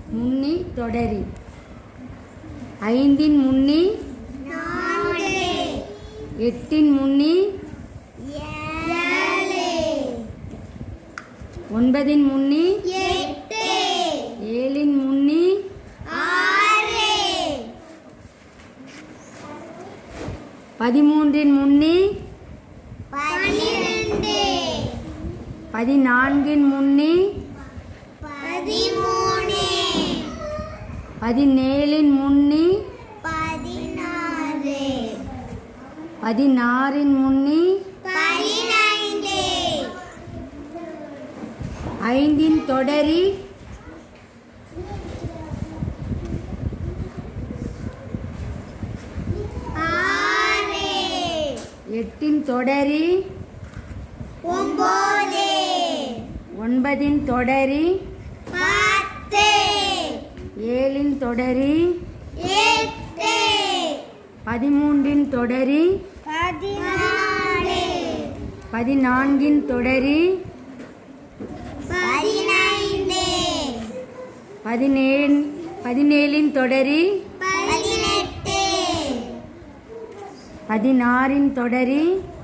முன்னி தொடரி ஐந்தின் முன்னி நான்கு எட்டின் முன்னி ஏழு ஒன்பதின் முன்னி எட்டு ஏழின் முன்னி ஆறு பதிமூன்றின் முன்னி பன்னிரண்டு பதினான்கின் முன்னி பதிமூணு பதினேழின் முன்னி பதினாறு பதினாறின் முன்னி பதினைந்து ஐந்தின் தொடரி ஆறு எட்டின் தொடரி ஒன்பது ஒன்பதின் தொடரி பத்து ஏழின் தொடரி எட்டு பதிமூன்றின் தொடரி பதினாலு பதினான்கின் தொடரி பதினைந்து பதினேழு பதினேழின் தொடரி பதினெட்டு பதினாறின் தொடரி